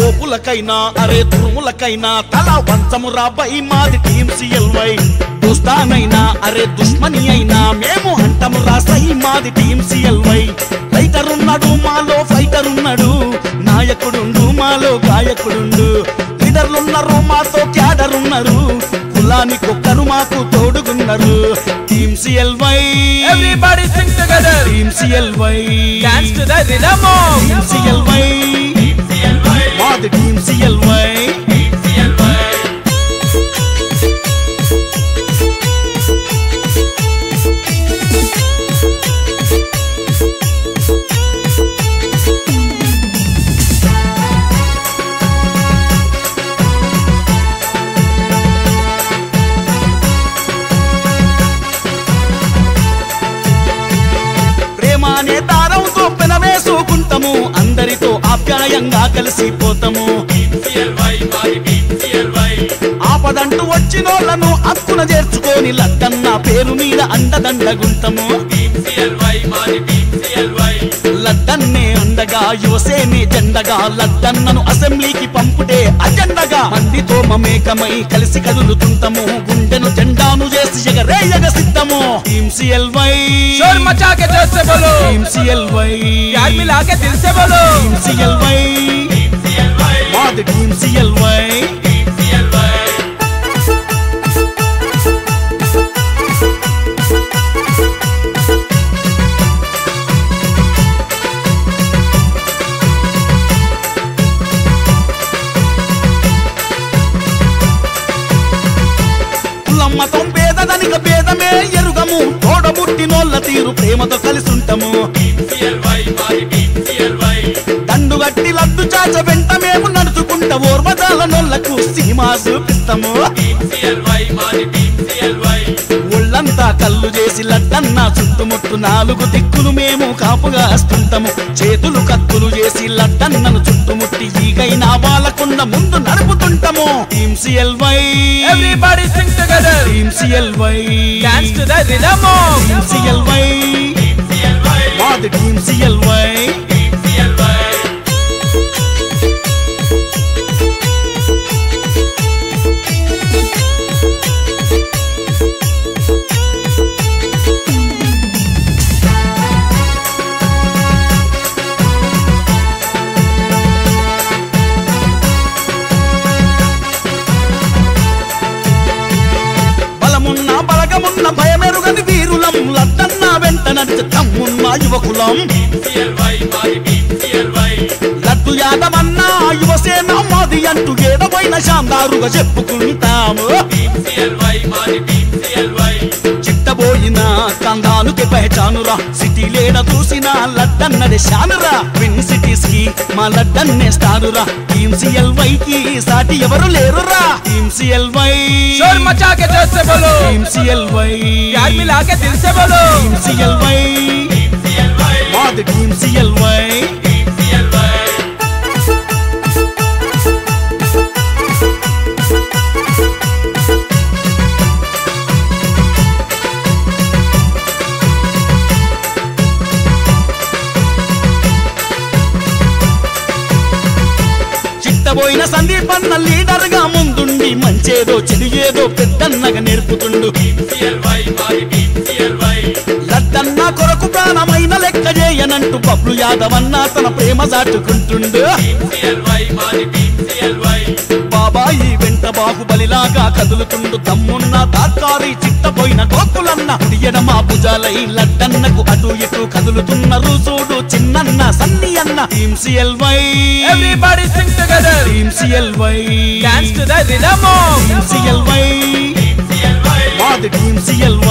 తోపులకైనా అరే తురుములకైనా తల వంచమురా బై మాది టీం సిఎల్వై దోస్తానైనా అరే దుష్మని అయినా మేము అంటమురా సై మాది టీం సిఎల్వై రైటర్ ఉన్నాడు మాలో ఫైటర్ ఉన్నాడు నాయకుడుండు మాలో గాయకుడుండు లీడర్లున్నారు మాతో క్యాడర్ ఉన్నారు కులానికి ఒక్కరు మాకు తోడుగున్నారు team CLY Everybody sing together. Team CLY Dance to the rhythm of team CLY మాది టీం సిఎల్వై ప్రేమ అనే దారంతో పెనవేసుకుంటాము అందరితో ఆప్యాయంగా కలిసిపోతాము ఆపదంటూ వచ్చినోళ్లను అక్కున చేర్చుకొని లద్దన్న పేరు మీద అండదండగుంటము లద్దన్నే అండగా యువసేనే జెండగా లద్దన్నను అసెంబ్లీకి పంపుటే అజెండగా మందితో మమేకమై కలిసి కదులుతుంటాము గుండెను జెండాను చేసి ఎగరేయగ సిద్ధము టీం సిఎల్వై शोर मचा के जोर से बोलो టీం సిఎల్వై प्यार मिला के दिल से बोलो టీం సిఎల్వై మాది టీం సిఎల్వై కులమ్మతం పేదదనిక భేదమే ఎరుగము తోడబుట్టినోళ్ళ తీరు ప్రేమతో కలిసుంటము దండుగట్టి లద్దు చాచ వెంట మేము నడుచుకుంట ఓర్వదాల నోళ్లకు సినిమా చూపిస్తాము ఒళ్ళంతా కళ్ళు చేసి లడ్డన్న చుట్టుముట్టు నాలుగు దిక్కులు మేము కాపుగా వస్తుంటాము చేతులు కత్తులు చేసి లడ్డన్నను చుట్టుముట్టి ఈగైనా వాళ్ళకుండా ముందు నడుపుతుంటాము team CLY Everybody sing together. Team CLY Dance to the rhythm of team CLY మాది టీం సిఎల్వై బలమున్న బలగమున్న భయమెరుగని వీరులం లద్దన్న వెంట నడిచి తమ్మున్న యువకులం లడ్డు యాదవన్న యువసేన మాది అంటూ ఏడవైన శాందారుగా చెప్పుకుంటాము చిట్టబోయిన కందానుకి పహచానురా సిటీ లేడ చూసిన లడ్డన్నది శానురా విన్ సిటీస్ కి మా లడ్డన్నే స్టారురా టీం సిఎల్వై కి సాటి ఎవరు లేరురా టీం సిఎల్వై शोर मचा के जोर से बोलो టీం సిఎల్వై प्यार मिला के दिल से बोलो టీం సిఎల్వై మాది టీం సిఎల్వై చిట్టబోయిన సందీపన్న లీడర్ గా ముందుండి మంచేదో చెడు ఏదో పెద్దన్నగా నేర్పుతుండు లద్దన్న కొరకు ప్రాణమైన లెక్క చేయనంటూ బబ్లు యాదవన్న తన ప్రేమ చాటుకుంటుండు బాబాయి వెంట బాహుబలిలాగా కదులుతుండు తమ్మున్న తాత్కారి చిట్టపోయిన గోకులన్న ఎడమా భుజాలై లడ్డన్నకు అటు ఇటు కదులుతున్నారు చూడు చిన్నన్న సన్ని అన్న team CLY Everybody sing together. Team CLY Dance to the rhythm of team CLY మాది టీం సిఎల్వై